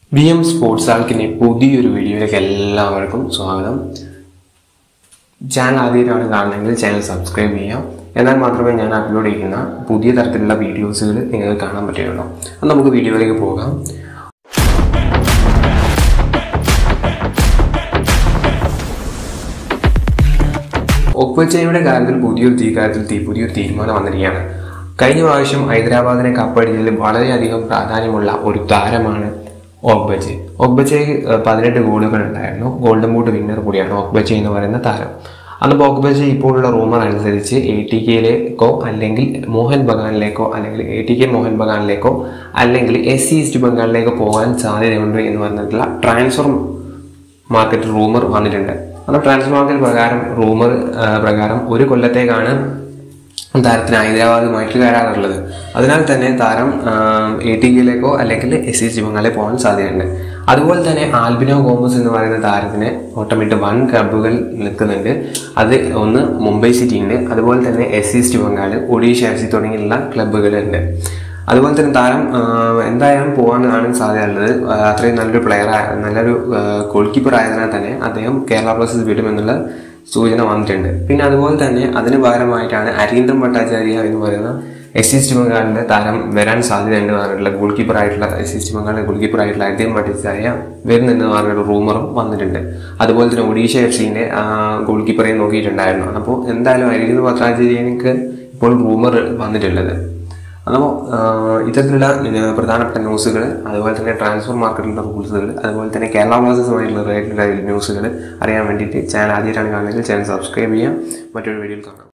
V M sports ആൾക്കിൻ്റെ പുതിയൊരു വീഡിയോയിലേക്ക് എല്ലാവർക്കും സ്വാഗതം ചാനൽ ആദ്യമായിട്ടാണ് കാണുന്നതെങ്കിൽ ചാനൽ സബ്സ്ക്രൈബ് ചെയ്യാം എന്നാൽ മാത്രമേ ഞാൻ അപ്ലോഡ് ചെയ്യുന്ന പുതിയ തരത്തിലുള്ള വീഡിയോസുകൾ നിങ്ങൾക്ക് കാണാൻ പറ്റുകയുള്ളൂ അപ്പം നമുക്ക് വീഡിയോയിലേക്ക് പോകാം ഒപ്പച്ചയുടെ കാര്യത്തിൽ പുതിയൊരു തീ കാര്യത്തിൽ തീ പുതിയൊരു തീരുമാനം വന്നിരിക്കുകയാണ് കഴിഞ്ഞ പ്രാവശ്യം ഹൈദരാബാദിനെ കപ്പടിച്ചതിൽ വളരെയധികം പ്രാധാന്യമുള്ള ഒരു താരമാണ് ഓഗ്ബച്ചെ ഓഗ്ബച്ചെ പതിനെട്ട് ഗോളുകൾ ഉണ്ടായിരുന്നു ഗോൾഡൻ ബൂട്ട് വിന്നർ കൂടിയാണ് ഓഗ്ബച്ചെ എന്ന് പറയുന്ന താരം അന്ന് ഓഗ്ബച്ചെ ഇപ്പോഴുള്ള റൂമർ അനുസരിച്ച് എ ടി കെയിലേക്കോ അല്ലെങ്കിൽ മോഹൻ ബഗാനിലേക്കോ അല്ലെങ്കിൽ എ ടി കെ മോഹൻ ബഗാനിലേക്കോ അല്ലെങ്കിൽ എസ് സി ഈസ്റ്റ് ബംഗാളിലേക്കോ പോകാൻ സാധ്യതയുണ്ട് എന്ന് പറഞ്ഞിട്ടുള്ള ട്രാൻസ്ഫർ മാർക്കറ്റ് റൂമർ വന്നിട്ടുണ്ട് അന്ന് ട്രാൻസ്ഫർ മാർക്കറ്റ് പ്രകാരം റൂമർ പ്രകാരം ഒരു കൊല്ലത്തേക്കാണ് താരത്തിന് ഹൈദരാബാദുമായിട്ട് കരാറുള്ളത് അതിനാൽ തന്നെ താരം എ ടി കെയിലേക്കോ അല്ലെങ്കിൽ എസ് സി ബംഗാളിൽ പോകാൻ സാധ്യതയുണ്ട് അതുപോലെ തന്നെ ആൽബിനോ ഗോമസ് എന്ന് പറയുന്ന താരത്തിന് ഓട്ടമിട്ട് വൻ ക്ലബ്ബുകൾ നിൽക്കുന്നുണ്ട് അത് ഒന്ന് മുംബൈ സിറ്റി ഉണ്ട് അതുപോലെ തന്നെ S East Bengal Odisha F C തുടങ്ങിയുള്ള ക്ലബ്ബുകളുണ്ട് അതുപോലെ തന്നെ താരം എന്തായാലും പോകാനാണ് സാധ്യതയുള്ളത് അത്രയും നല്ലൊരു പ്ലെയർ നല്ലൊരു ഗോൾ കീപ്പർ ആയതിനാൽ തന്നെ അദ്ദേഹം കേരള ബ്ലാസ്റ്റേഴ്സ് വിടുമെന്നുള്ള സൂചന വന്നിട്ടുണ്ട് പിന്നെ അതുപോലെ തന്നെ അതിന് പകരമായിട്ടാണ് അരീന്ദ്രൻ ഭട്ടാചാര്യ എന്ന് പറയുന്ന എസ് ഈസ്റ്റ് ബംഗാളിലെ താരം വരാൻ സാധ്യതയുണ്ട് പറഞ്ഞിട്ടുള്ള ഗോൾ കീപ്പർ ആയിട്ടുള്ള എസ് ഈസ്റ്റ് ബംഗാളിലെ ഗോൾ കീപ്പർ ആയിട്ടുള്ള അരീന്ദ്രൻ ഭട്ടാചാര്യ വരുന്നെന്ന് പറഞ്ഞൊരു റൂമറും വന്നിട്ടുണ്ട് അതുപോലെ തന്നെ ഒഡീഷ എഫ് സിന്റെ ഗോൾ കീപ്പറെ നോക്കിയിട്ടുണ്ടായിരുന്നു അപ്പോൾ എന്തായാലും അരീന്ദ്രൻ ഭട്ടാചാര്യക്ക് ഇപ്പോൾ റൂമർ വന്നിട്ടുള്ളത് അപ്പോൾ ഇത്തരത്തിലുള്ള പ്രധാനപ്പെട്ട ന്യൂസുകൾ അതുപോലെ തന്നെ ട്രാൻസ്ഫർ മാർക്കറ്റിലുള്ള റൂൾസുകൾ അതുപോലെ തന്നെ കേരള ബ്ലാസ്റ്റേഴ്സുമായിട്ടുള്ള റിലേറ്റഡ് ന്യൂസുകൾ അറിയാൻ വേണ്ടിയിട്ട് ചാനൽ ആദ്യമായിട്ടാണ് കാണുന്നതെങ്കിൽ ചാനൽ സബ്സ്ക്രൈബ് ചെയ്യാം മറ്റൊരു വീഡിയോയിൽ കാണാം